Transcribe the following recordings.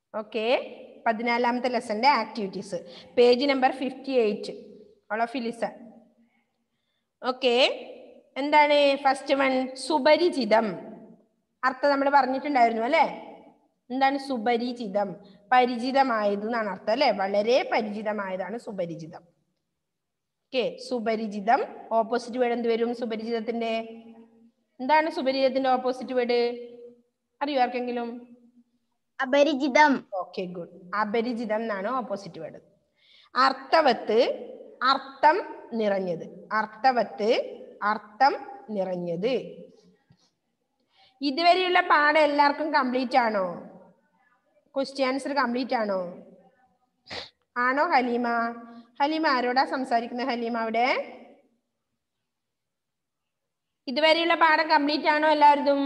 Okay പതിനാലാമത്തെ ലെസന്റെ activities page number fifty eight all of listen okay എന്താണ് first one സുപരിചിതം അർത്ഥം നമ്മൾ പറഞ്ഞിട്ടുണ്ടായിരുന്നു അല്ലേ എന്താണ് സുപരിചിതം പരിചിതമായത് എന്നാണ് അർത്ഥം അല്ലെ വളരെ പരിചിതമായതാണ് സുപരിചിതം ഓക്കെ സുപരിചിതം ഓപ്പോസിറ്റ് വേർഡ് എന്ത് വരും സുപരിചിതത്തിന്റെ എന്താണ് സുപരിചിതത്തിന്റെ ഓപ്പോസിറ്റ് വേർഡ് അറിയോ ആർക്കെങ്കിലും അപരിചിതം ഓക്കെ ഗുഡ് അപരിചിതം എന്നാണ് ഓപ്പോസിറ്റ് വേർഡ് അർത്ഥവത്ത് അർത്ഥം നിറഞ്ഞത് അർത്ഥവത്ത് അർത്ഥം നിറഞ്ഞത് ഇതുവരെയുള്ള പാഠം എല്ലാവർക്കും കംപ്ലീറ്റ് ആണോ ക്വസ്റ്റ്യൻ ആൻസർ കംപ്ലീറ്റ് ആണോ ആണോ ഹലീമ ഹലീമ ആരോടാ സംസാരിക്കുന്നത് ഹലീമ അവിടെ ഇതുവരെയുള്ള പാഠം കംപ്ലീറ്റ് ആണോ എല്ലാവരും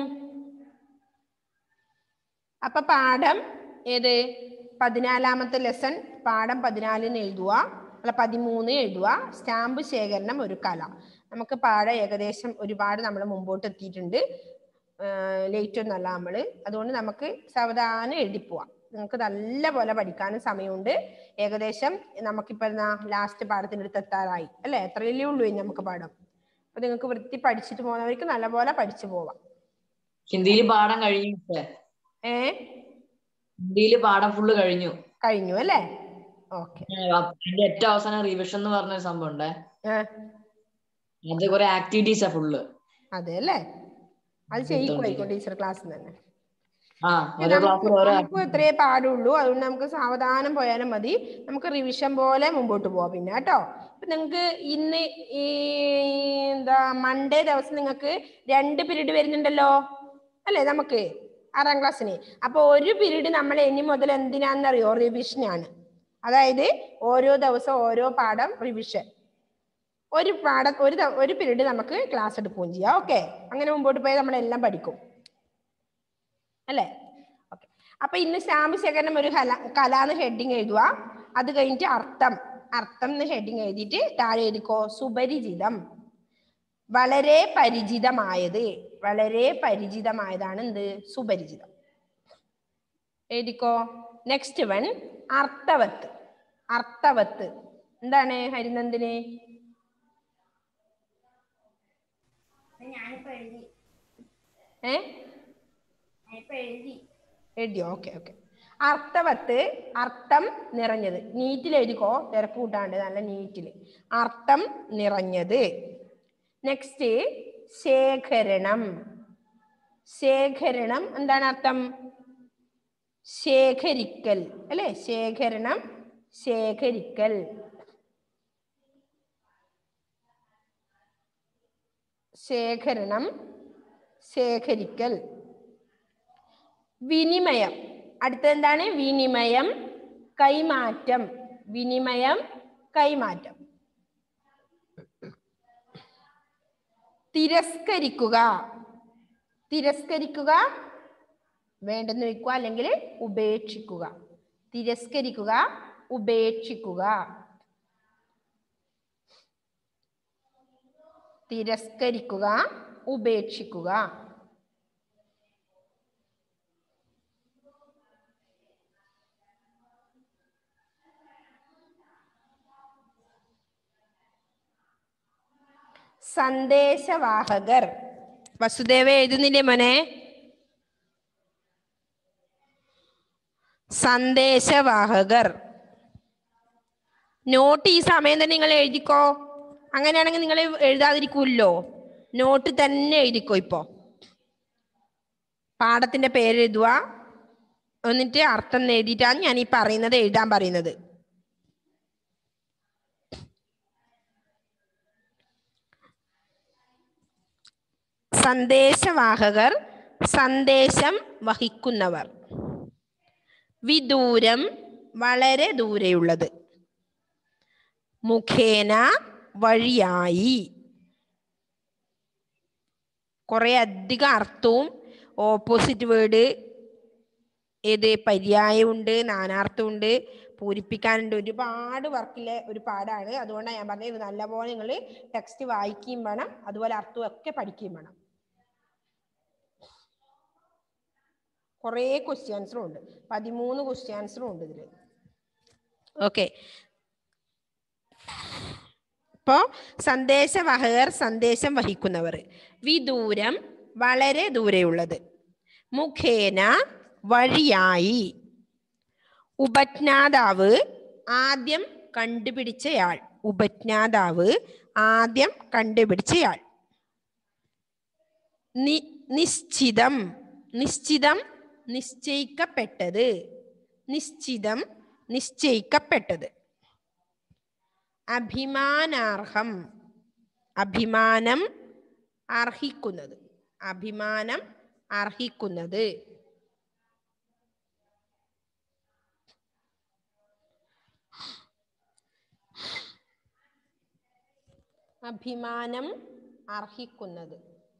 അപ്പൊ പാഠം ഏത് പതിനാലാമത്തെ ലെസൺ പാഠം പതിനാലിന് എഴുതുക അല്ല പതിമൂന്ന് എഴുതുക സ്റ്റാമ്പ് ശേഖരണം ഒരു കല നമുക്ക് പാഠം ഏകദേശം ഒരുപാട് നമ്മൾ മുമ്പോട്ട് എത്തിയിട്ടുണ്ട് ലേറ്റ് ഒന്നല്ല നമ്മൾ അതുകൊണ്ട് നമുക്ക് സാവധാനം എഴുതി പോവാം നിങ്ങൾക്ക് നല്ല പോലെ പഠിക്കാനും സമയമുണ്ട് ഏകദേശം നമുക്കിപ്പോ ലാസ്റ്റ് പാഠത്തിന്റെ അടുത്ത് എത്താറായി അല്ലെ എത്രയല്ലേ ഉള്ളൂ ഇനി നമുക്ക് പാഠം അപ്പൊ നിങ്ങൾക്ക് വൃത്തി പഠിച്ചിട്ട് പോകുന്നവർക്ക് നല്ലപോലെ പഠിച്ചു പോവാം ഹിന്ദിയിൽ പാഠം കഴിഞ്ഞു സർ ഏ ഹിന്ദിയിൽ പാഠം ഫുള്ള് കഴിഞ്ഞു കഴിഞ്ഞു അല്ലേ ഓക്കെ അതിന്റെ ഏറ്റവും അവസാനം റിവിഷൻ എന്ന് പറഞ്ഞ ഒരു സംഭവം ഉണ്ടേ അത് കുറെ ആക്ടിവിറ്റീസാ ഫുള്ള് അതെ അല്ലേ അത് ചെയ്യിക്കുമായിരിക്കും ടീച്ചർ ക്ലാസ്സിൽ തന്നെ ആ ഓരോ ക്ലാസ്സിൽ ഓരോ നമുക്ക് ഇത്രേ പാടുള്ളൂ അതുകൊണ്ട് നമുക്ക് സാവധാനം പോയാലും മതി നമുക്ക് റിവിഷൻ പോലെ മുമ്പോട്ട് പോവാം പിന്നെ കേട്ടോ ഇപ്പൊ നിങ്ങൾക്ക് ഇന്ന് ഈ എന്താ മൺഡേ ദിവസം നിങ്ങൾക്ക് രണ്ട് പീരീഡ് വരുന്നുണ്ടല്ലോ അല്ലേ നമുക്ക് ആറാം ക്ലാസ്സിന് അപ്പൊ ഒരു പീരീഡ് നമ്മൾ ഇനി മുതൽ എന്തിനാണെന്നറിയോ റിവിഷനാണ് അതായത് ഓരോ ദിവസം ഓരോ പാഠം റിവിഷൻ ഒരു പാഠം ഒരു ദ- ഒരു പീരീഡ് നമുക്ക് ക്ലാസ് എടുക്കുകയും ചെയ്യാം ഓക്കെ അങ്ങനെ മുമ്പോട്ട് പോയാൽ നമ്മളെല്ലാം പഠിക്കും അല്ലേ ഓക്കെ അപ്പൊ ഇന്ന് സ്റ്റാമ്പ് ശേഖരണം ഒരു കല കലാന്ന് ഹെഡിങ് എഴുതുക അത് കഴിഞ്ഞിട്ട് അർത്ഥം അർത്ഥം എന്ന് ഹെഡിങ് എഴുതിയിട്ട് താഴെ എഴുതിക്കോ സുപരിചിതം വളരെ പരിചിതമായത് വളരെ പരിചിതമായതാണ് എന്ത് സുപരിചിതം എഴുതിക്കോ നെക്സ്റ്റ് വൺ അർത്ഥവത്ത് അർത്ഥവത്ത് എന്താണ് ഹരിനന്ദിന് ഞാനിപ്പോ എഴുതി ഏ ഞാനിപ്പോ എഴുതി എഴുതിയോ ഓക്കെ ഓക്കെ അർത്ഥവത്ത് അർത്ഥം നിറഞ്ഞത് നീറ്റിൽ എഴുതിക്കോ തിരക്ക് കൂട്ടാണ്ട് നല്ല നീറ്റിൽ അർത്ഥം നിറഞ്ഞത് നെക്സ്റ്റ് ശേഖരണം ശേഖരണം എന്താണ് അർത്ഥം ശേഖരിക്കൽ അല്ലെ ശേഖരണം ശേഖരിക്കൽ ശേഖരണം ശേഖരിക്കൽ വിനിമയം അടുത്ത എന്താണ് വിനിമയം കൈമാറ്റം വിനിമയം കൈമാറ്റം തിരസ്കരിക്കുക തിരസ്കരിക്കുക വേണ്ടെന്ന് വെക്കുക അല്ലെങ്കിൽ ഉപേക്ഷിക്കുക തിരസ്കരിക്കുക ഉപേക്ഷിക്കുക തിരസ്കരിക്കുക ഉപേക്ഷിക്കുക സന്ദേശവാഹകർ വസുദേവ എഴുതുന്നില്ലേ മോനെ സന്ദേശവാഹകർ നോട്ട് ഈ സമയം തന്നെ നിങ്ങൾ എഴുതിക്കോ അങ്ങനെയാണെങ്കിൽ നിങ്ങൾ എഴുതാതിരിക്കുമല്ലോ നോട്ട് തന്നെ എഴുതിക്കോ ഇപ്പോ പാഠത്തിന്റെ പേര് എഴുതുക എന്നിട്ട് അർത്ഥം എഴുതിയിട്ടാണ് ഞാൻ ഈ പറയുന്നത് എഴുതാൻ പറയുന്നത് സന്ദേശവാഹകർ സന്ദേശം വഹിക്കുന്നവർ വിദൂരം വളരെ ദൂരെയുള്ളത് മുഖേന വഴിയായി കുറെ അധികം അർത്ഥവും ഓപ്പോസിറ്റ് വേർഡ് ഏത് പര്യായമുണ്ട് നാനാർത്ഥമുണ്ട് പൂരിപ്പിക്കാനുണ്ട് ഒരുപാട് വർക്കിലെ ഒരു പാടാണ് അതുകൊണ്ടാണ് ഞാൻ പറഞ്ഞത് ഇത് നല്ലപോലെ നിങ്ങൾ ടെക്സ്റ്റ് വായിക്കുകയും വേണം അതുപോലെ അർത്ഥവും ഒക്കെ പഠിക്കുകയും വേണം കുറേ ക്വസ്റ്റ്യാൻസറും ഉണ്ട് പതിമൂന്ന് ക്വസ്റ്റ്യാൻസറും ഉണ്ട് ഇതിൽ ഓക്കെ ഇപ്പോൾ സന്ദേശവാഹകർ സന്ദേശം വഹിക്കുന്നവർ വിദൂരം വളരെ ദൂരെയുള്ളത് മുഖേന വഴിയായി ഉപജ്ഞാതാവ് ആദ്യം കണ്ടുപിടിച്ചയാൾ ഉപജ്ഞാതാവ് ആദ്യം കണ്ടുപിടിച്ചയാൾ നി നിശ്ചിതം നിശ്ചിതം നിശ്ചയിക്കപ്പെട്ടത് നിശ്ചിതം നിശ്ചയിക്കപ്പെട്ടത് അഭിമാനാർഹം അഭിമാനം അർഹിക്കുന്നത് അഭിമാനം അർഹിക്കുന്നത് അഭിമാനം അർഹിക്കുന്നത്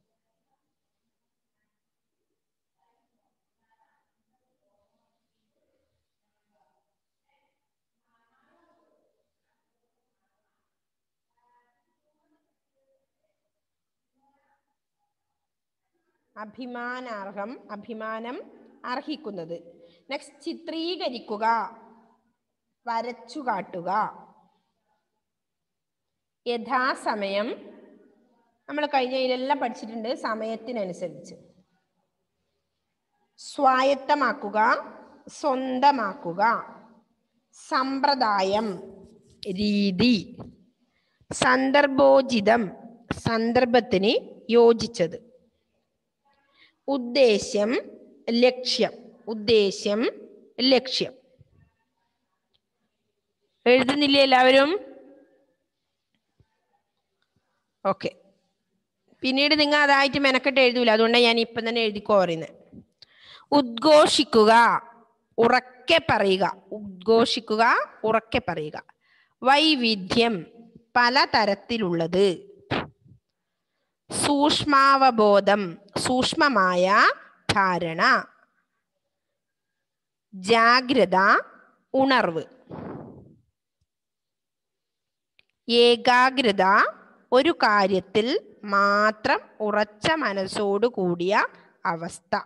അഭിമാനാർഹം അഭിമാനം അർഹിക്കുന്നത് നെക്സ്റ്റ് ചിത്രീകരിക്കുക വരച്ചു കാട്ടുക യഥാസമയം നമ്മൾ കഴിഞ്ഞ ഇതിലെല്ലാം പഠിച്ചിട്ടുണ്ട് സമയത്തിനനുസരിച്ച് സ്വായത്തമാക്കുക സ്വന്തമാക്കുക സമ്പ്രദായം രീതി സന്ദർഭോചിതം സന്ദർഭത്തിന് യോജിച്ചത് ഉദ്ദേശ്യം ലക്ഷ്യം ഉദ്ദേശ്യം ലക്ഷ്യം എഴുതുന്നില്ലേ എല്ലാവരും ഓക്കെ പിന്നീട് നിങ്ങൾ അതായിട്ട് മെനക്കെട്ട് എഴുതൂല അതുകൊണ്ടാണ് ഞാൻ ഇപ്പം തന്നെ എഴുതിക്കോ പറയുന്നത് ഉദ്ഘോഷിക്കുക ഉറക്കെ പറയുക ഉദ്ഘോഷിക്കുക ഉറക്കെ പറയുക വൈവിധ്യം പലതരത്തിലുള്ളത് സൂക്ഷ്മാവബോധം സൂക്ഷ്മമായ ധാരണ ജാഗ്രത ഉണർവ് ഏകാഗ്രത ഒരു കാര്യത്തിൽ മാത്രം ഉറച്ച മനസ്സോടു കൂടിയ അവസ്ഥ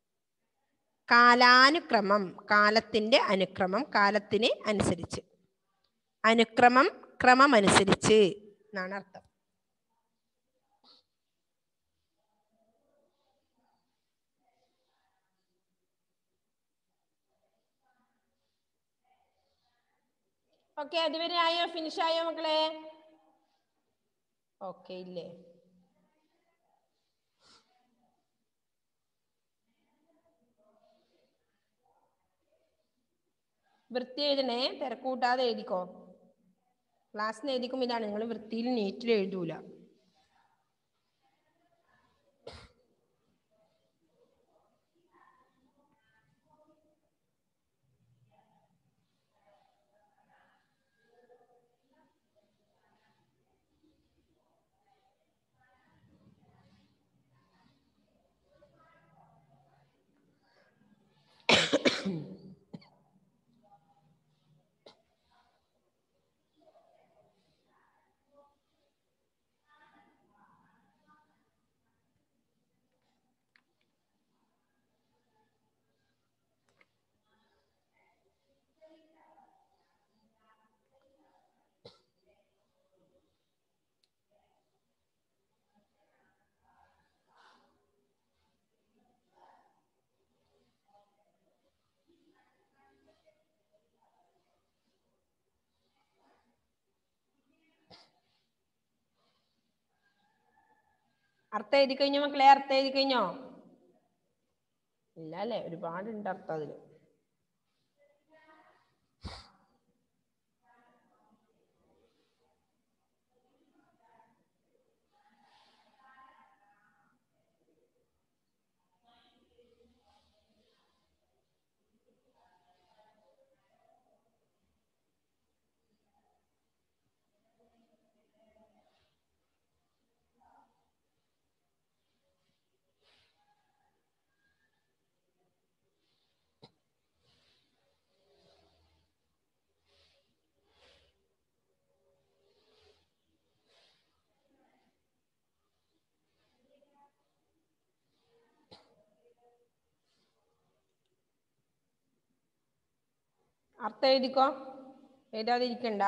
കാലാനുക്രമം കാലത്തിന്റെ അനുക്രമം കാലത്തിന് അനുസരിച്ച് അനുക്രമം ക്രമമനുസരിച്ച് എന്നാണ് അർത്ഥം ഓക്കെ അതുവരെ ആയോ ഫിനിഷ് ആയോ മക്കളെ ഓക്കെ ഇല്ലേ വൃത്തി എഴുതണേ തിരക്കൂട്ടാതെ എഴുതിക്കോ ക്ലാസ്സിന് എഴുതിക്കും ഇതാണ് നിങ്ങൾ വൃത്തിയിൽ നീറ്റിൽ എഴുതൂല അർത്ഥം എഴുതി കഴിഞ്ഞോ മക്കളെ അർത്ഥം എഴുതി കഴിഞ്ഞോ ഇല്ല അല്ലേ ഒരുപാടുണ്ട് അർത്ഥം അതില് അർത്ഥം എഴുതിക്കോ എഴുതാതിരിക്കണ്ട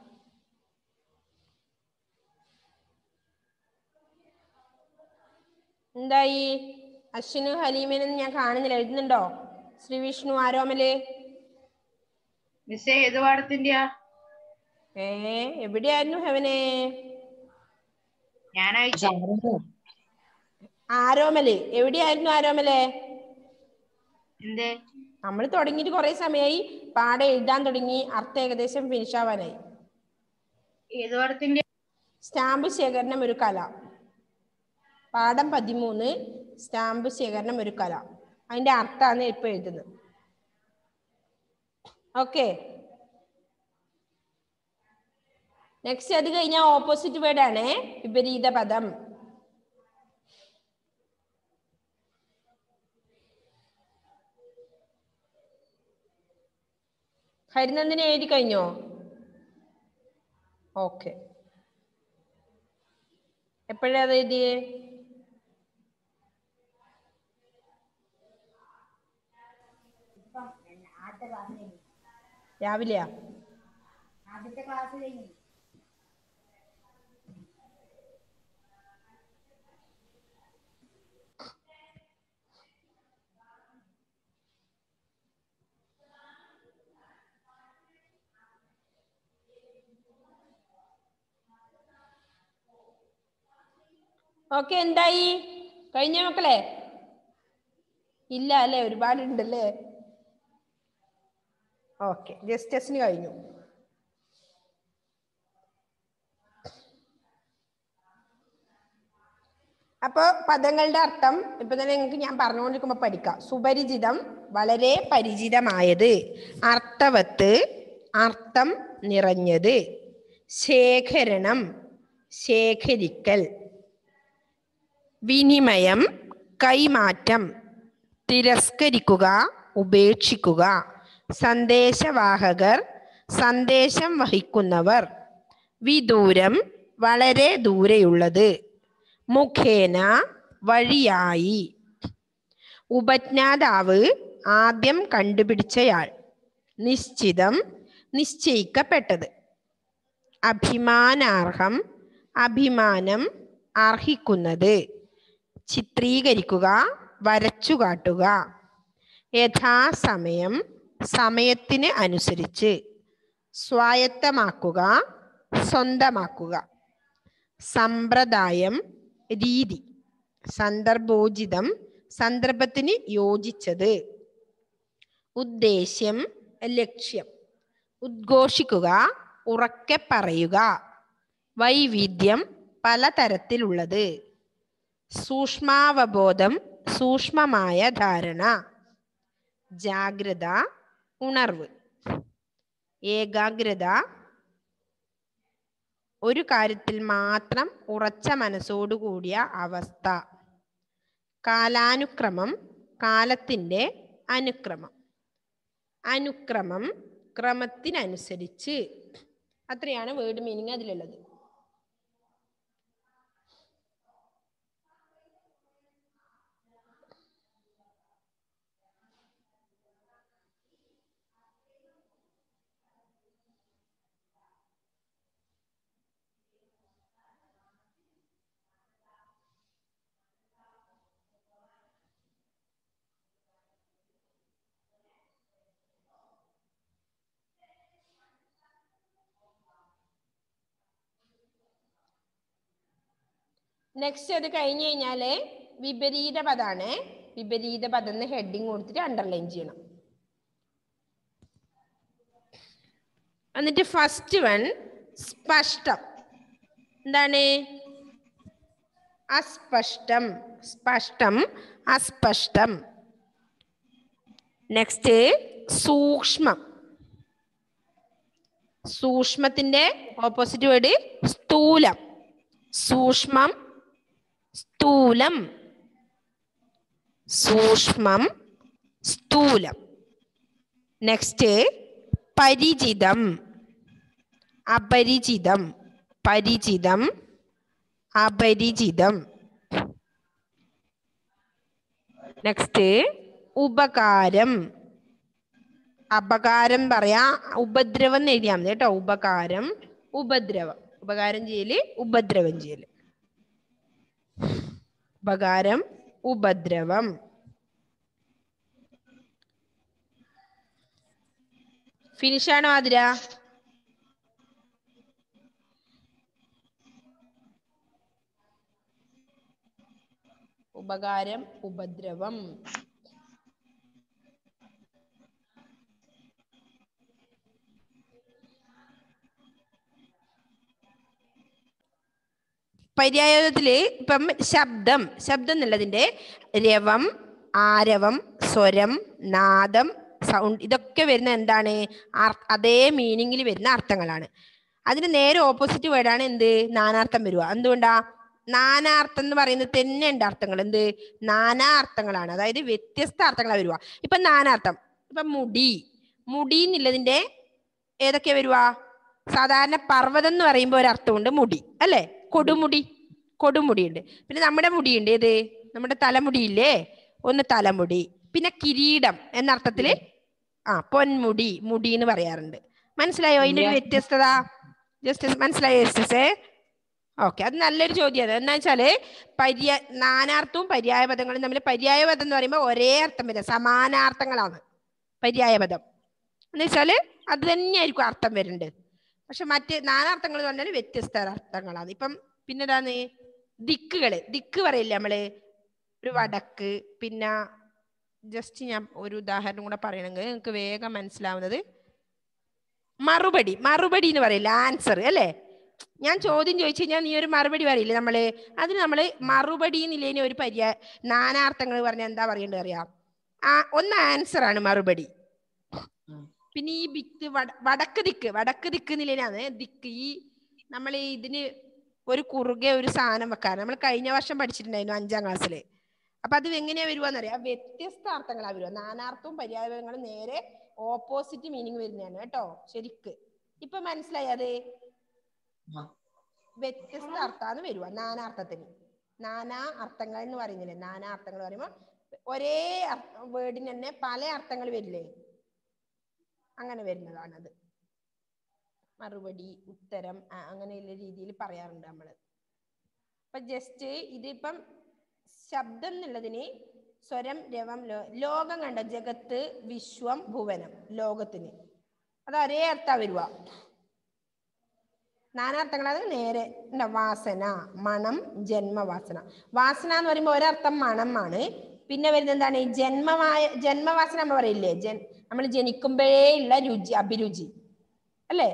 എന്തായി അശ്വിനും ഹലീമിനും ഞാൻ കാണുന്നില്ല എഴുതുന്നുണ്ടോ ശ്രീ വിഷ്ണു ആരോമല് മിസ്സേ ഏത് പാടത്തിന്റെയാ ഏ എവിടെയായിരുന്നു ഹെവനെ ഞാൻ പക്ഷെ അയച്ചു ആരെങ്കിലും ആരോമല് എവിടെയായിരുന്നു ആരോമല് എന്തേ നമ്മൾ തുടങ്ങിയിട്ട് കുറെ സമയമായി പാടെ എഴുതാൻ തുടങ്ങി അർത്ഥം ഏകദേശം ഫിനിഷ് ആവാനായി ഏത് പാടത്തിന്റെ സ്റ്റാമ്പ് ശേഖരണം ഒരു കല പാഠം പതിമൂന്ന് സ്റ്റാമ്പ് ശേഖരണം ഒരു കല അതിന്റെ അർത്ഥമാണ് ഇപ്പൊ എഴുതുന്നത് ഓക്കെ നെക്സ്റ്റ് അത് കഴിഞ്ഞാൽ ഓപ്പോസിറ്റ് വേർഡ് ആണ് വിപരീത പദം ഹരിനന്ദിനെ എഴുതി കഴിഞ്ഞോ ഓക്കെ എപ്പോഴാ അത് എഴുതിയേ രാവിലെയാ ആദ്യത്തെ ക്ലാസ് കഴിഞ്ഞു ഓക്കെ എന്തായി കഴിഞ്ഞ മക്കളെ ഇല്ല അല്ലേ ഒരുപാടുണ്ടല്ലേ ഓക്കെ ജസ്റ്റ് ടെസ്റ്റിന് കഴിഞ്ഞു അപ്പൊ പദങ്ങളുടെ അർത്ഥം ഇപ്പൊ തന്നെ നിങ്ങൾക്ക് ഞാൻ പറഞ്ഞുകൊണ്ടിരിക്കുമ്പോ പഠിക്കാം സുപരിചിതം വളരെ പരിചിതമായത് അർത്ഥവത്ത് അർത്ഥം നിറഞ്ഞത് ശേഖരണം ശേഖരിക്കൽ വിനിമയം കൈമാറ്റം തിരസ്കരിക്കുക ഉപേക്ഷിക്കുക സന്ദേശവാഹകർ സന്ദേശം വഹിക്കുന്നവർ വിദൂരം വളരെ ദൂരെയുള്ളത് മുഖേന വഴിയായി ഉപജ്ഞാതാവ് ആദ്യം കണ്ടുപിടിച്ചയാൾ നിശ്ചിതം നിശ്ചയിക്കപ്പെട്ടത് അഭിമാനാർഹം അഭിമാനം അർഹിക്കുന്നത് ചിത്രീകരിക്കുക വരച്ചു കാട്ടുക യഥാസമയം സമയത്തിന് അനുസരിച്ച് സ്വായത്തമാക്കുക സ്വന്തമാക്കുക സമ്പ്രദായം രീതി സന്ദർഭോചിതം സന്ദർഭത്തിന് യോജിച്ചത് ഉദ്ദേശ്യം ലക്ഷ്യം ഉദ്ഘോഷിക്കുക ഉറക്കെ പറയുക വൈവിധ്യം പലതരത്തിലുള്ളത് സൂക്ഷ്മാവബോധം സൂക്ഷ്മമായ ധാരണ ജാഗ്രത ഉണർവ് ഏകാഗ്രത ഒരു കാര്യത്തിൽ മാത്രം ഉറച്ച മനസ്സോടുകൂടിയ അവസ്ഥ കാലാനുക്രമം കാലത്തിന്റെ അനുക്രമം അനുക്രമം ക്രമത്തിനനുസരിച്ച് അത്രയാണ് വേർഡ് മീനിങ് അതിലുള്ളത് നെക്സ്റ്റ് അത് കഴിഞ്ഞ് കഴിഞ്ഞാല് വിപരീത പദാണ് വിപരീത പദം എന്ന് ഹെഡിങ് കൊടുത്തിട്ട് അണ്ടർലൈൻ ചെയ്യണം എന്നിട്ട് ഫസ്റ്റ് വൺ സ്പഷ്ടം എന്താണ് അസ്പഷ്ടം സ്പഷ്ടം അസ്പഷ്ടം നെക്സ്റ്റ് സൂക്ഷ്മം സൂക്ഷ്മത്തിന്റെ ഓപ്പോസിറ്റ് വേർഡ് സ്ഥൂലം സൂക്ഷ്മം സ്ഥൂലം സൂക്ഷ്മം സ്ഥൂലം നെക്സ്റ്റ് പരിചിതം അപരിചിതം പരിചിതം അപരിചിതം നെക്സ്റ്റ് ഉപകാരം അപകാരം പറയാ ഉപദ്രവം എന്ന് എഴുതിയാൽ മതി കേട്ടോ ഉപകാരം ഉപദ്രവം ഉപകാരം ചെയ്യല് ഉപദ്രവം ചെയ്യല് ഉപകാരം ഉപദ്രവം ഫിനിഷ് ആണോ ആതിര ഉപകാരം ഉപദ്രവം പര്യായത്തില് ഇപ്പം ശബ്ദം ശബ്ദം എന്നുള്ളതിന്റെ രവം ആരവം സ്വരം നാദം സൗണ്ട് ഇതൊക്കെ വരുന്ന എന്താണ് ആർ- അതേ മീനിങ്ങിൽ വരുന്ന അർത്ഥങ്ങളാണ് അതിന് നേരെ ഓപ്പോസിറ്റ് വേർഡാണ് എന്ത് നാനാർത്ഥം വരിക എന്തുകൊണ്ടാ നാനാർത്ഥം എന്ന് പറയുന്നത് തന്നെ ഉണ്ട് അർത്ഥങ്ങൾ എന്ത് നാനാ അർത്ഥങ്ങളാണ് അതായത് വ്യത്യസ്ത അർത്ഥങ്ങളാണ് വരിക ഇപ്പൊ നാനാർത്ഥം ഇപ്പൊ മുടി മുടി എന്നുള്ളതിന്റെ ഏതൊക്കെ വരുക സാധാരണ പർവ്വതം എന്ന് പറയുമ്പോൾ ഒരു അർത്ഥമുണ്ട് മുടി അല്ലേ കൊടുമുടി കൊടുമുടി ഉണ്ട് പിന്നെ നമ്മുടെ മുടിയുണ്ട് ഏത് നമ്മുടെ തലമുടിയില്ലേ ഒന്ന് തലമുടി പിന്നെ കിരീടം എന്ന അർത്ഥത്തില് ആ പൊന്മുടി മുടി എന്ന് പറയാറുണ്ട് മനസ്സിലായോ അതിന്റെ ഒരു ഇല്ല. വ്യത്യസ്തത ജസ്റ്റ് മനസ്സിലായോ ജസ്റ്റേ ഓക്കെ അത് നല്ലൊരു ചോദ്യമാണ് എന്താ വെച്ചാല് പര്യ നാനാർത്ഥവും പര്യായ പദങ്ങളും തമ്മിൽ പര്യായ പദം എന്ന് പറയുമ്പോൾ ഒരേ അർത്ഥം വരിക സമാനാർത്ഥങ്ങളാണ് പര്യായ പദം എന്ന് വെച്ചാല് അത് തന്നെയായിരിക്കും അർത്ഥം വരുന്നുണ്ട് പക്ഷെ മറ്റ് നാനാർത്ഥങ്ങൾ എന്ന് പറഞ്ഞാൽ വ്യത്യസ്ത അർത്ഥങ്ങളാണ് ഇപ്പം പിന്നെ ഏതാണ് ദിക്കുകള് ദിക്ക് പറയില്ലേ നമ്മള് ഒരു വടക്ക് പിന്നെ ജസ്റ്റ് ഞാൻ ഒരു ഉദാഹരണം കൂടെ പറയണമെങ്കിൽ നിങ്ങൾക്ക് വേഗം മനസ്സിലാവുന്നത് മറുപടി മറുപടി എന്ന് പറയില്ല ആൻസർ അല്ലേ ഞാൻ ചോദ്യം ചോദിച്ചു കഴിഞ്ഞാൽ നീ ഒരു മറുപടി പറയില്ലേ നമ്മള് അതിന് നമ്മള് മറുപടി എന്നില്ലേനി ഒരു പര്യായ നാനാർത്ഥങ്ങൾ പറഞ്ഞാൽ എന്താ പറയേണ്ടത് അറിയാം ആ ഒന്ന് ആൻസർ ആണ് മറുപടി ഉം. പിന്നെ ഈ ബിക്ക് വട വടക്ക് ദിക്ക് വടക്ക് ദിക്ക് എന്നില്ലേനാണ് ദിക്ക് ഈ നമ്മൾ ഇതിന് ഒരു കുറുകെ ഒരു സാധനം വെക്കാൻ നമ്മൾ കഴിഞ്ഞ വർഷം പഠിച്ചിട്ടുണ്ടായിരുന്നു അഞ്ചാം ക്ലാസ്സില് അപ്പൊ അത് എങ്ങനെയാ വരുവാന്നറിയാം വ്യത്യസ്ത അർത്ഥങ്ങളാ വരുക നാനാർത്ഥവും പര്യായങ്ങളും നേരെ ഓപ്പോസിറ്റ് മീനിങ് വരുന്നതാണ് കേട്ടോ ശരിക്ക് ഇപ്പൊ മനസ്സിലായി അത് ആ. വ്യത്യസ്ത അർത്ഥാന്ന് വരുക നാനാർത്ഥത്തിന് നാനാ അർത്ഥങ്ങൾ എന്ന് പറയുന്നില്ലേ നാനാ അർത്ഥങ്ങൾ പറയുമ്പോൾ ഒരേ വേർഡിന് തന്നെ പല അർത്ഥങ്ങൾ വരില്ലേ അങ്ങനെ വരുന്നതാണത് മറുപടി ഉത്തരം ആ, അങ്ങനെയുള്ള രീതിയിൽ പറയാറുണ്ട് നമ്മൾ അപ്പൊ ജസ്റ്റ് ഇതിപ്പം ശബ്ദം എന്നുള്ളതിന് സ്വരം രവം ലോ ലോകം കണ്ട ജഗത്ത് വിശ്വം ഭുവനം ലോകത്തിന് അത് ഒരേ അർത്ഥ വരുക നാനാർത്ഥങ്ങളത് നേരെ എന്താ വാസന മണം ജന്മവാസന വാസന എന്ന് പറയുമ്പോൾ ഒരർത്ഥം മണമാണ് പിന്നെ വരുന്നത് എന്താണ് ഈ ജന്മമായ ജന്മവാസന നമ്മൾ പറയില്ലേ ജൻ നമ്മൾ ജനിക്കുമ്പോഴേ ഉള്ള രുചി അഭിരുചി അല്ലേ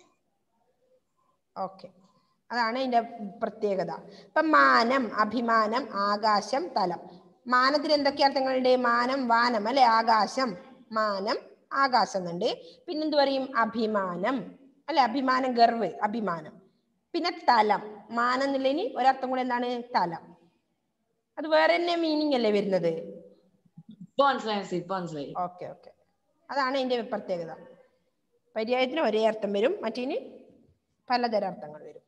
ഓക്കെ അതാണ് അതിന്റെ പ്രത്യേകത ഇപ്പൊ മാനം അഭിമാനം ആകാശം തലം മാനത്തിന് എന്തൊക്കെ അർത്ഥങ്ങളുണ്ട് മാനം വാനം അല്ലെ ആകാശം മാനം ആകാശം എന്നുണ്ട് പിന്നെന്ത് പറയും അഭിമാനം അല്ലെ അഭിമാനം ഗർവ് അഭിമാനം പിന്നെ തലം മാനം എന്നുള്ളതിന് ഒരർത്ഥം കൂടെ എന്താണ് തലം അത് വേറെ തന്നെ മീനിങ് അല്ലേ വരുന്നത് ഇപ്പൊ മനസ്സിലായി മിസ് ഇപ്പൊ മനസ്സിലായി ഓക്കെ ഓക്കെ അതാണ് അതിന്റെ പ്രത്യേകത പര്യായത്തിന് ഒരേ അർത്ഥം വരും മറ്റേന് പലതരം അർത്ഥങ്ങൾ വരും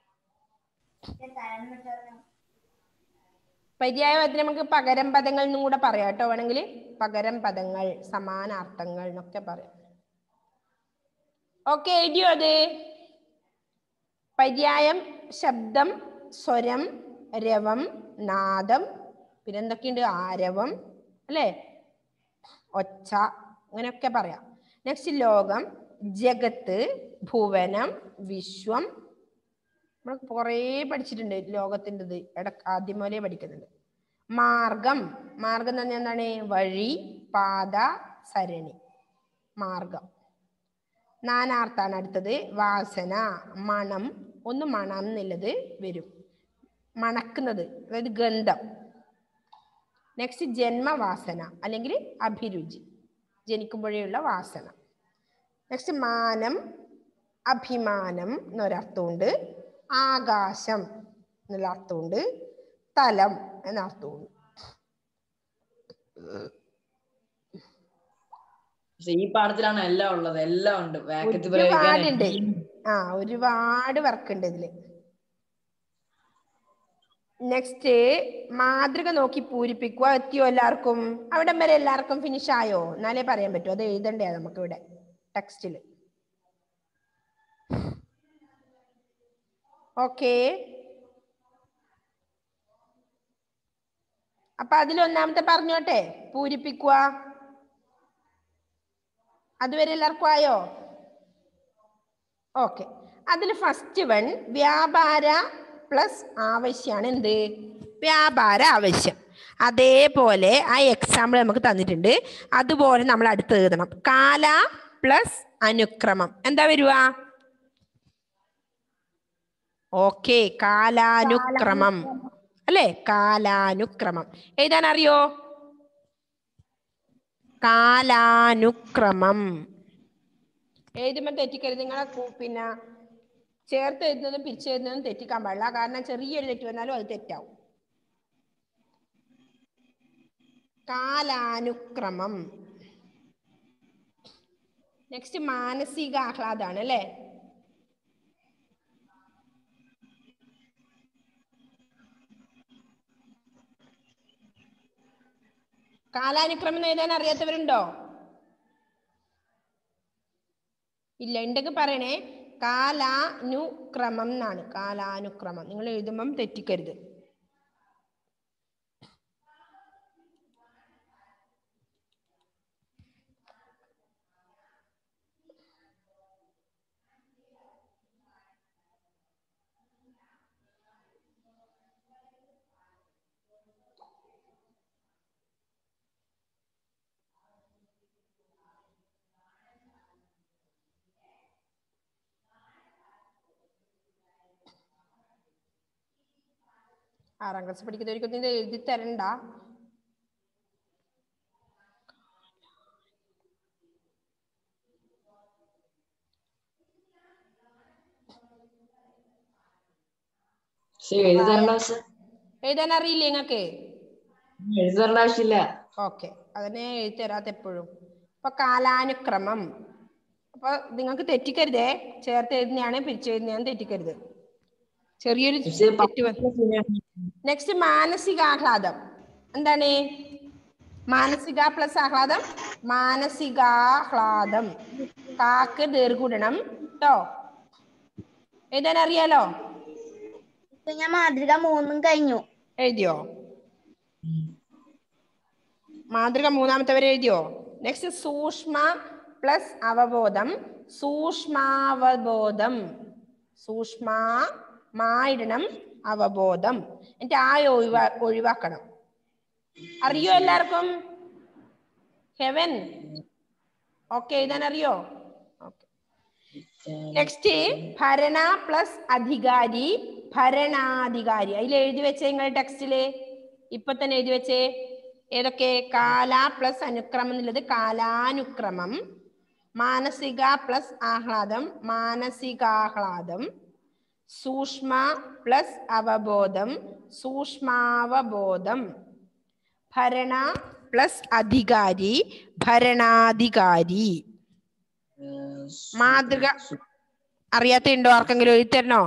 പര്യായത്തിന് നമുക്ക് പകരം പദങ്ങൾ എന്നും കൂടെ പറയാം കേട്ടോ വേണമെങ്കിൽ പകരം പദങ്ങൾ സമാനാർത്ഥങ്ങൾ എന്നൊക്കെ പറയാം ഓക്കെ എഴുതിയോ അത് പര്യായം ശബ്ദം സ്വരം രവം നാദം പിന്നെ എന്തൊക്കെയുണ്ട് ആരവം അല്ലേ ഒച്ച അങ്ങനെയൊക്കെ പറയാം നെക്സ്റ്റ് ലോകം ജഗത്ത് ഭുവനം വിശ്വം നമ്മൾ കുറേ പഠിച്ചിട്ടുണ്ട് ലോകത്തിൻ്റെത് ഇട ആദ്യം മുതലേ പഠിക്കുന്നുണ്ട് മാർഗം മാർഗം എന്ന് പറഞ്ഞാൽ എന്താണ് വഴി പാത സരണി മാർഗം നാനാർത്ഥാണ് അടുത്തത് വാസന മണം ഒന്ന് മണം എന്നുള്ളത് വരും മണക്കുന്നത് അതായത് ഗന്ധം നെക്സ്റ്റ് ജന്മവാസന അല്ലെങ്കിൽ അഭിരുചി ജനിക്കുമ്പോഴേയുള്ള വാസന നെക്സ്റ്റ് മാനം അഭിമാനം എന്നൊരർത്ഥമുണ്ട് ആകാശം എന്നുള്ള അർത്ഥമുണ്ട് തലം എന്ന അർത്ഥമുണ്ട് പക്ഷെ ഈ പാഠത്തിലാണ് എല്ലാം ഉള്ളത് എല്ലാം ഉണ്ട് വാക്കത്തി ഒരുപാടുണ്ട് ആ ഒരുപാട് വർക്ക് ഉണ്ട് ഇതില് നെക്സ്റ്റ് മാതൃക നോക്കി പൂരിപ്പിക്കുക എത്തിയോ എല്ലാവർക്കും അവിടെ വരെ എല്ലാവർക്കും ഫിനിഷ് ആയോ എന്നാലേ പറയാൻ പറ്റൂ അത് എഴുതണ്ടേ നമുക്ക് ഇവിടെ ടെക്സ്റ്റിൽ ഓക്കെ അപ്പൊ അതിൽ ഒന്നാമത്തെ പറഞ്ഞോട്ടെ പൂരിപ്പിക്കുക അതുവരെ എല്ലാവർക്കും ആയോ ഓക്കെ അതിൽ ഫസ്റ്റ് വൺ വ്യാപാര പ്ലസ് ആവശ്യമാണ് എന്ത് വ്യാപാര ആവശ്യം അതേപോലെ ആ എക്സാമ്പിൾ നമുക്ക് തന്നിട്ടുണ്ട് അതുപോലെ നമ്മൾ അടുത്ത് എഴുതണം കാല പ്ലസ് അനുക്രമം എന്താ വരുക ഓക്കെ കാലാനുക്രമം അല്ലേ കാലാനുക്രമം എഴുതാൻ അറിയോ കാലാനുക്രമം എഴുതുമ്പോൾ തെറ്റിക്കരുത് നിങ്ങളെ കു- പിന്നെ ചേർത്ത് എഴുതുന്നതും പിരിച്ചെഴുതുന്നതും തെറ്റിക്കാൻ പാടില്ല കാരണം ചെറിയൊരു തെറ്റ് വന്നാലും അത് തെറ്റാവും കാലാനുക്രമം നെക്സ്റ്റ് മാനസിക ആഹ്ലാദാണ് അല്ലേ കാലാനുക്രമം എന്ന് എഴുതാൻ അറിയാത്തവരുണ്ടോ ഇല്ല ഉണ്ടെങ്കിൽ പറയണേ കാലാനുക്രമം എന്നാണ് കാലാനുക്രമം നിങ്ങൾ എഴുതുമ്പം തെറ്റിക്കരുത് ആറാം ക്ലാസ് പഠിക്കുന്നവർക്കൊന്നും ഇത് എഴുതി തരണ്ട പക്ഷെ എഴുതി തരേണ്ട ആവശ്യം എഴുതാൻ അറിയില്ലേ നിങ്ങൾക്ക് എഴുതി തരേണ്ട ആവശ്യമില്ല ഓക്കെ അതിനെ എഴുതി തരാത്ത എപ്പോഴും അപ്പൊ കാലാനുക്രമം അപ്പൊ നിങ്ങൾക്ക് തെറ്റിക്കരുതേ ചേർത്ത് എഴുതുന്നതാണ് പിരിച്ചെഴുതുന്നതാണ് തെറ്റിക്കരുത് ചെറിയൊരു പക്ഷേ തെറ്റ് വ- നെക്സ്റ്റ് മാനസികാഹ്ലാദം എന്താണ് മാനസിക പ്ലസ് ആഹ്ലാദം മാനസികാഹ്ലാദം കാക്ക് ദീർഘുടണം കേട്ടോ എഴുതാൻ അറിയാലോ ഇപ്പൊ ഞാൻ മാതൃക മൂന്നും കഴിഞ്ഞു എഴുതിയോ മാതൃക മൂന്നാമത്തെ വരെ എഴുതിയോ നെക്സ്റ്റ് സൂക്ഷ്മ പ്ലസ് അവബോധം സൂക്ഷ്മാവബോധം സൂക്ഷ്മ മായിടണം അവബോധം എന്നിട്ട് ആ ഒഴിവാ ഒഴിവാക്കണം അറിയോ എല്ലാവർക്കും ഹെവൻ ഓക്കെ എഴുതാൻ അറിയോ ഓക്കെ നെക്സ്റ്റ് ഭരണ പ്ലസ് അധികാരി ഭരണാധികാരി അതിൽ എഴുതി വെച്ചേ നിങ്ങൾ ടെക്സ്റ്റില് ഇപ്പൊ തന്നെ എഴുതി വെച്ചേ ഏതൊക്കെ കാല പ്ലസ് അനുക്രമം എന്നുള്ളത് കാലാനുക്രമം മാനസിക പ്ലസ് ആഹ്ലാദം മാനസികാഹ്ലാദം സൂക്ഷ്മ പ്ലസ് അവബോധം സൂക്ഷ്മാവബോധം ഭരണ പ്ലസ് അധികാരി ഭരണാധികാരി മാതൃക അറിയാത്തുണ്ടോ ആർക്കെങ്കിലും എഴുതരണോ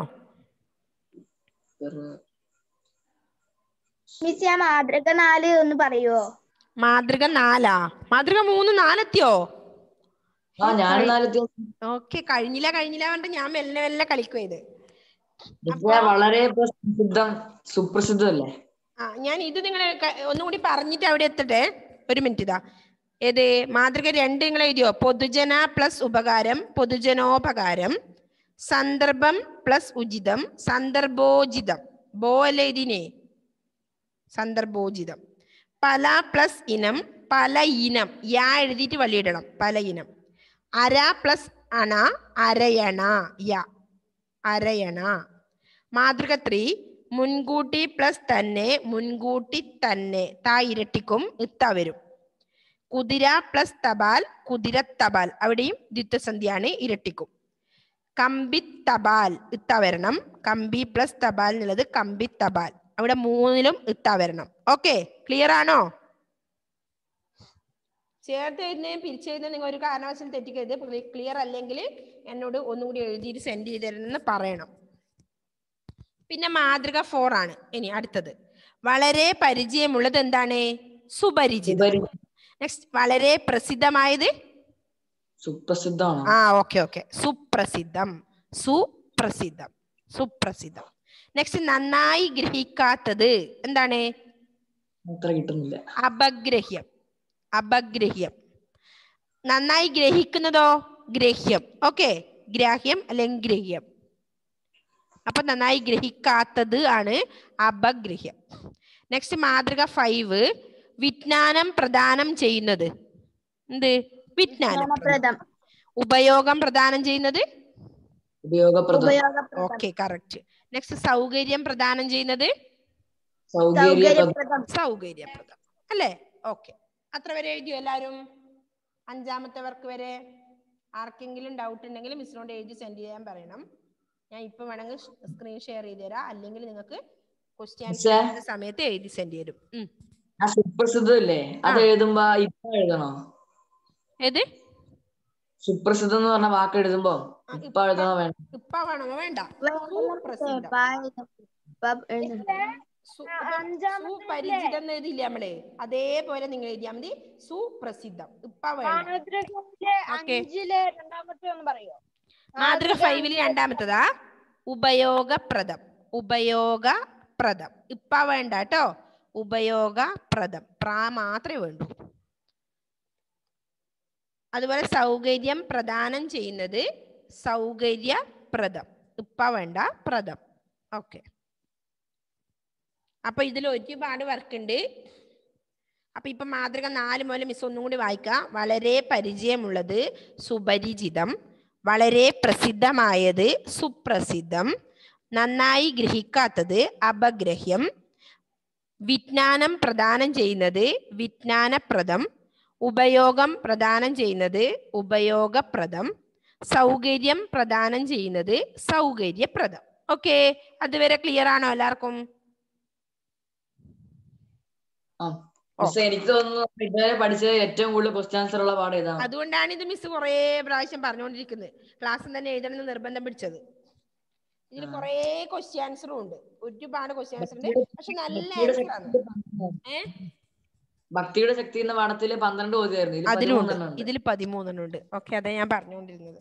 മിസ് ഞാൻ മാതൃക നാല് ഒന്ന് പറയുവോ മാതൃക നാലാ മാതൃക മൂന്ന് നാലെത്തിയോ ആ ഞാൻ നാലത്തെ ഓക്കെ കഴിഞ്ഞില്ല കഴിഞ്ഞില്ല പറഞ്ഞിട്ട് ഞാൻ മെല്ലെ മെല്ലെ കളിക്കും ഇത് ഇപ്പൊ വളരെ പ്രസിദ്ധം സുപ്രസിദ്ധമല്ലേ ആ ഞാൻ ഇത് നിങ്ങളെ ക- ഒന്നും കൂടി പറഞ്ഞിട്ട് അവിടെ എത്തട്ടെ ഒരു മിനിറ്റ് ഇതാ ഏത് മാതൃക രണ്ട് നിങ്ങൾ എഴുതിയോ പൊതുജന പ്ലസ് ഉപകാരം പൊതുജനോപകാരം സന്ദർഭം പ്ലസ് ഉചിതം സന്ദർഭോചിതം ബോ അല്ലേ ഇതിനെ സന്ദർഭോചിതം പല പ്ലസ് ഇനം പല ഇനം യാ എഴുതിയിട്ട് വള്ളിയിടണം പല ഇനം അര പ്ലസ് അണ അരയണ യ അരയണ മാതൃക ത്രീ മുൻകൂട്ടി പ്ലസ് തന്നെ മുൻകൂട്ടി തന്നെ താ ഇരട്ടിക്കും ഇത്ത വരും കുതിര പ്ലസ് തപാൽ കുതിര തപാൽ അവിടെയും ദ്വിത്വസന്ധിയാണ് ഇരട്ടിക്കും കമ്പി തപാൽ ഇത്ത വരണം കമ്പി പ്ലസ് തപാൽ എന്നുള്ളത് കമ്പി തപാൽ അവിടെ മൂന്നിലും ഇത്ത വരണം ഓക്കെ ക്ലിയർ ആണോ ചേർത്ത് എഴുതുന്നതും പിരിച്ചെഴുതുന്നതും നിങ്ങൾ ഒരു കാരണവശാലും തെറ്റിക്കരുത് ക്ലിയർ അല്ലെങ്കിൽ എന്നോട് ഒന്നും കൂടി എഴുതിയിട്ട് സെൻഡ് ചെയ്ത് തരണമെന്ന് പറയണം പിന്നെ മാതൃക ഫോർ ആണ് ഇനി അടുത്തത് വളരെ പരിചയമുള്ളത് എന്താണ് സുപരിചിതം ഉപരി നെക്സ്റ്റ് വളരെ പ്രസിദ്ധമായത് സുപ്രസിദ്ധമാണോ ആ ഓക്കെ ഓക്കെ സുപ്രസിദ്ധം സുപ്രസിദ്ധം സുപ്രസിദ്ധം നെക്സ്റ്റ് നന്നായി ഗ്രഹിക്കാത്തത് എന്താണ് അത്ര കിട്ടുന്നില്ല അപഗ്രഹ്യം അപഗ്രഹ്യം നന്നായി ഗ്രഹിക്കുന്നതോ ഗ്രഹ്യം ഓക്കെ ഗ്രാഹ്യം അല്ലെങ്കിൽ ഗ്രഹ്യം അപ്പൊ നന്നായി ഗ്രഹിക്കാത്തത് ആണ് അപഗ്രഹ്യം നെക്സ്റ്റ് മാതൃക ഫൈവ് വിജ്ഞാനം പ്രദാനം ചെയ്യുന്നത് എന്ത് വിജ്ഞാനം ജ്ഞാനപ്രദം ഉപയോഗം പ്രദാനം ചെയ്യുന്നത് ഉപയോഗപ്രദം ഉപയോഗപ്രദം ഓക്കെ കറക്റ്റ് നെക്സ്റ്റ് സൗകര്യം പ്രദാനം ചെയ്യുന്നത് സൗകര്യപ്രദം സൗകര്യപ്രദം സൗകര്യപ്രദം അല്ലേ ഓക്കെ അത്ര വരെ എഴുതിയോ എല്ലാവരും അഞ്ചാമത്തെ വർക്ക് വരെ ആർക്കെങ്കിലും ഡൗട്ട് ഉണ്ടെങ്കിൽ മിസ്സിനോട് എഴുതി സെൻഡ് ചെയ്യാൻ പറയണം ഞാൻ ഇപ്പൊ വേണമെങ്കിൽ സ്ക്രീൻ ഷെയർ ചെയ്ത് തരാം അല്ലെങ്കിൽ നിങ്ങൾക്ക് ക്വസ്റ്റ്യൻ മിസ്സേ? സമയത്ത് എഴുതി സെൻഡ് ചെയ്യും ഉം. ആ സുപ്രസിദ്ധം ഇല്ലേ അത് ആ. എഴുതുമ്പോ ഇപ്പൊ എഴുതണോ ഏത് സുപ്രസിദ്ധം എന്ന് പറഞ്ഞ വാക്ക് എഴുതുമ്പോ ആ, ഇപ്പൊ എഴുതണോ വേണ്ട ഇപ്പൊ വേണോ വേണ്ട വേണ്ട, സുപ്രസിദ്ധം പാ- ഇപ്പം എഴുതണ്ട. സു- ഇപ്പം സുപരിചിതം എന്ന് എഴുതിയില്ലേ നമ്മള് അതേപോലെ നിങ്ങൾ എഴുതിയാൽ മതി സുപ്രസിദ്ധം ഇപ്പൊ വേണം ഓക്കെ അഞ്ചില് രണ്ടാമത്തെ ഒന്ന് പറയോ മാതൃക ഫൈവില് രണ്ടാമത്തതാ ഉപയോഗപ്രദം ഉപയോഗപ്രദം ഇപ്പ വേണ്ട കേട്ടോ ഉപയോഗപ്രദം പ്രാ മാത്രമേ വേണ്ടൂ അതുപോലെ സൗകര്യം പ്രദാനം ചെയ്യുന്നത് സൗകര്യപ്രദം ഇപ്പ വേണ്ട പ്രദം ഓക്കെ അപ്പൊ ഇതിൽ ഒരുപാട് വർക്ക് ഉണ്ട് അപ്പൊ ഇപ്പൊ മാതൃക നാല് മുതൽ മിസ് ഒന്നും കൂടി വായിക്കാം വളരെ പരിചയമുള്ളത് സുപരിചിതം വളരെ പ്രസിദ്ധമായത് സുപ്രസിദ്ധം നന്നായി ഗ്രഹിക്കാത്തത് അപഗ്രഹ്യം വിജ്ഞാനം പ്രദാനം ചെയ്യുന്നത് വിജ്ഞാനപ്രദം ഉപയോഗം പ്രദാനം ചെയ്യുന്നത് ഉപയോഗപ്രദം സൗകര്യം പ്രദാനം ചെയ്യുന്നത് സൗകര്യപ്രദം ഓക്കെ അതുവരെ ക്ലിയർ ആണോ എല്ലാവർക്കും ആ മിസ് എനിക്ക് തോന്നുന്നു ഇതുവരെ പഠിച്ചത് ഏറ്റവും കൂടുതൽ ക്വസ്റ്റ്യൻ ആൻസർ ഉള്ള പാഠം ഇതാണ് അതുകൊണ്ടാണ് ഇത് മിസ് കുറേ പ്രാവശ്യം പറഞ്ഞുകൊണ്ടിരിക്കുന്നത് ക്ലാസ്സിൽ തന്നെ എഴുതണം എന്ന് നിർബന്ധം പിടിച്ചത് ഇതിൽ ആ. കുറേ ക്വസ്റ്റ്യൻ ആൻസറും ഉണ്ട് ഒരുപാട് ക്വസ്റ്റ്യൻ ആൻസർ ഉണ്ട് പക്ഷെ നല്ല ഭക്തിയുടെ ആൻസർ ആണ് ശക്തി ഏ ഭക്തിയുടെ ശക്തി എന്ന പാഠത്തില് പന്ത്രണ്ട് ചോദ്യമായിരുന്നു ഇതിൽ അതിലുണ്ട് പതിമൂന്നെണ്ണം ഉണ്ട് ഇതിൽ പതിമൂന്നെണ്ണം ഉണ്ട് ഓക്കെ അതാ ഞാൻ പറഞ്ഞുകൊണ്ടിരുന്നത്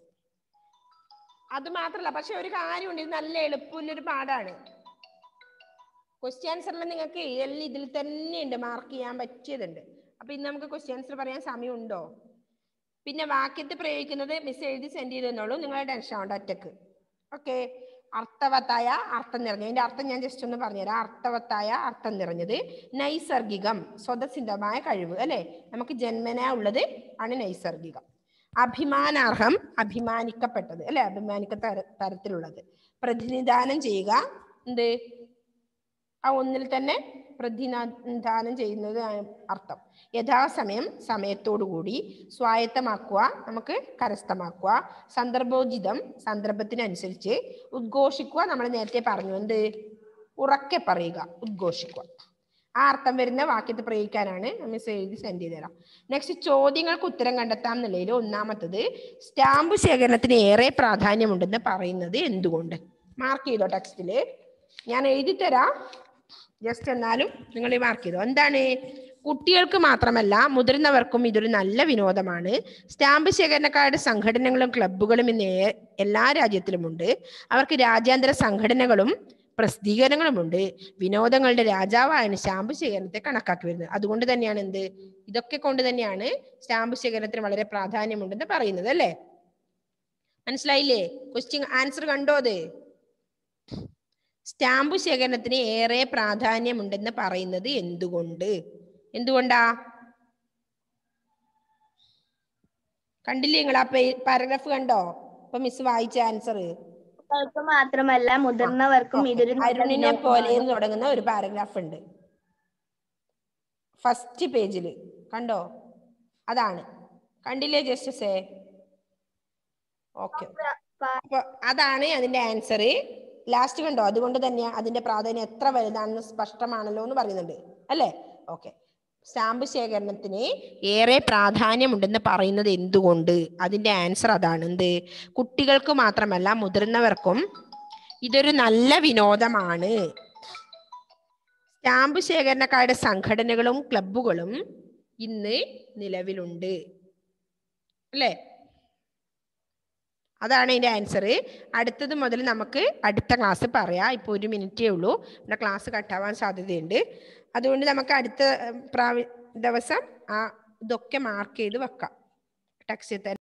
അത് മാത്രല്ല പക്ഷെ ഒരു കാര്യമുണ്ട് ഇത് നല്ല എളുപ്പമുള്ളൊരു പാടാണ് ക്വസ്റ്റ്യൻ ആൻസറിൽ നിങ്ങൾക്ക് എല്ലാം ഇതിൽ തന്നെ ഉണ്ട് മാർക്ക് ചെയ്യാൻ പറ്റിയതുണ്ട് അപ്പൊ ഇന്ന് നമുക്ക് ക്വസ്റ്റ്യൻ ആൻസർ പറയാൻ സമയമുണ്ടോ പിന്നെ വാക്യത്തിൽ പ്രയോഗിക്കുന്നത് മിസ് എഴുതി സെൻഡ് ചെയ്തെന്നുള്ളൂ നിങ്ങളെ ടെൻഷൻ ആവണ്ട ഒറ്റക്ക് ഓക്കെ അർത്ഥവത്തായ അർത്ഥം നിറഞ്ഞത് അതിന്റെ അർത്ഥം ഞാൻ ജസ്റ്റ് ഒന്ന് പറഞ്ഞുതരാം അർത്ഥവത്തായ അർത്ഥം നിറഞ്ഞത് നൈസർഗികം സ്വതസിദ്ധമായ കഴിവ് അല്ലെ നമുക്ക് ജന്മനാ ഉള്ളത് ആണ് നൈസർഗികം അഭിമാനാർഹം അഭിമാനിക്കപ്പെട്ടത് അല്ലെ അഭിമാനിക്ക തര തരത്തിലുള്ളത് പ്രതിനിധാനം ചെയ്യുക എന്ത് ആ ഒന്നിൽ തന്നെ പ്രതിനിധാനം ചെയ്യുന്നത് ആണ് അർത്ഥം യഥാസമയം സമയത്തോടു കൂടി സ്വായത്തമാക്കുക നമുക്ക് കരസ്ഥമാക്കുക സന്ദർഭോചിതം സന്ദർഭത്തിനനുസരിച്ച് ഉദ്ഘോഷിക്കുക നമ്മൾ നേരത്തെ പറഞ്ഞു എന്ത് ഉറക്കെ പറയുക ഉദ്ഘോഷിക്കുക ആ അർത്ഥം വരുന്ന വാക്യത്തിൽ പ്രയോഗിക്കാനാണ് മിസ് എഴുതി സെൻഡ് ചെയ്ത് തരാം നെക്സ്റ്റ് ചോദ്യങ്ങൾക്ക് ഉത്തരം കണ്ടെത്താം എന്നുള്ളതിൽ ഒന്നാമത്തത് സ്റ്റാമ്പ് ശേഖരണത്തിന് ഏറെ പ്രാധാന്യമുണ്ടെന്ന് പറയുന്നത് എന്തുകൊണ്ട് മാർക്ക് ചെയ്തോ ടെക്സ്റ്റില് ഞാൻ എഴുതി തരാം ജസ്റ്റ് എന്നാലും നിങ്ങൾ മാർക്ക് ചെയ്തോ എന്താണ് കുട്ടികൾക്ക് മാത്രമല്ല മുതിർന്നവർക്കും ഇതൊരു നല്ല വിനോദമാണ് സ്റ്റാമ്പ് ശേഖരണക്കാരുടെ സംഘടനകളും ക്ലബ്ബുകളും ഇന്ന് ഏ- എല്ലാ രാജ്യത്തിലുമുണ്ട് അവർക്ക് രാജ്യാന്തര സംഘടനകളും പ്രസിദ്ധീകരണങ്ങളുമുണ്ട് വിനോദങ്ങളുടെ രാജാവായാണ് സ്റ്റാമ്പ് ശേഖരണത്തെ കണക്കാക്കി വരുന്നത് അതുകൊണ്ട് തന്നെയാണ് എന്ത് ഇതൊക്കെ കൊണ്ട് തന്നെയാണ് സ്റ്റാമ്പ് ശേഖരണത്തിന് വളരെ പ്രാധാന്യമുണ്ടെന്ന് പറയുന്നത് അല്ലേ മനസ്സിലായില്ലേ ക്വസ്റ്റ്യൻ ആൻസർ കണ്ടോ അത് സ്റ്റാമ്പ് ശേഖരണത്തിന് ഏറെ പ്രാധാന്യമുണ്ടെന്ന് പറയുന്നത് എന്തുകൊണ്ട് എന്തുകൊണ്ടാ കണ്ടില്ലേ നിങ്ങൾ ആ പാരഗ്രാഫ് കണ്ടോ ഇപ്പൊ മിസ് വായിച്ച ആൻസർ കുട്ടികൾക്ക് മാത്രമല്ല മുതിർന്നവർക്കും ഇതൊരു നല്ല അരുണിനെ വിനോദമാണ്. പോലെ എന്ന് തുടങ്ങുന്ന ഒരു പാരഗ്രാഫ് ഉണ്ട് ഫസ്റ്റ് പേജിൽ കണ്ടോ അതാണ് കണ്ടില്ലേ ജസ്റ്റസേ ഓക്കെ അപ്പൊ അതാണ് അതിന്റെ ആൻസർ ലാസ്റ്റ് കണ്ടോ അതുകൊണ്ട് തന്നെ അതിന്റെ പ്രാധാന്യം എത്ര വലുതാണെന്ന് സ്പഷ്ടമാണല്ലോ എന്ന് പറയുന്നുണ്ട് അല്ലേ ഓക്കെ സ്റ്റാമ്പ് ശേഖരണത്തിന് ഏറെ പ്രാധാന്യമുണ്ടെന്ന് പറയുന്നത് എന്തുകൊണ്ട് അതിന്റെ ആൻസർ അതാണ് എന്ത് കുട്ടികൾക്ക് മാത്രമല്ല മുതിർന്നവർക്കും ഇതൊരു നല്ല വിനോദമാണ് സ്റ്റാമ്പ് ശേഖരണക്കാരുടെ സംഘടനകളും ക്ലബ്ബുകളും ഇന്ന് നിലവിലുണ്ട് അല്ലേ അതാണ് അതിൻ്റെ ആൻസർ അടുത്തത് മുതൽ നമുക്ക് അടുത്ത ക്ലാസ് പറയാം ഇപ്പോൾ ഒരു മിനിറ്റേ ഉള്ളൂ നമ്മുടെ ക്ലാസ് കട്ടാവാൻ സാധ്യതയുണ്ട് അതുകൊണ്ട് നമുക്ക് അടുത്ത ഏർ, പ്രാവി ദിവസം ആ ഇതൊക്കെ മാർക്ക് ചെയ്ത് വെക്കാം ടെക്സ്റ്റിൽ തന്നെ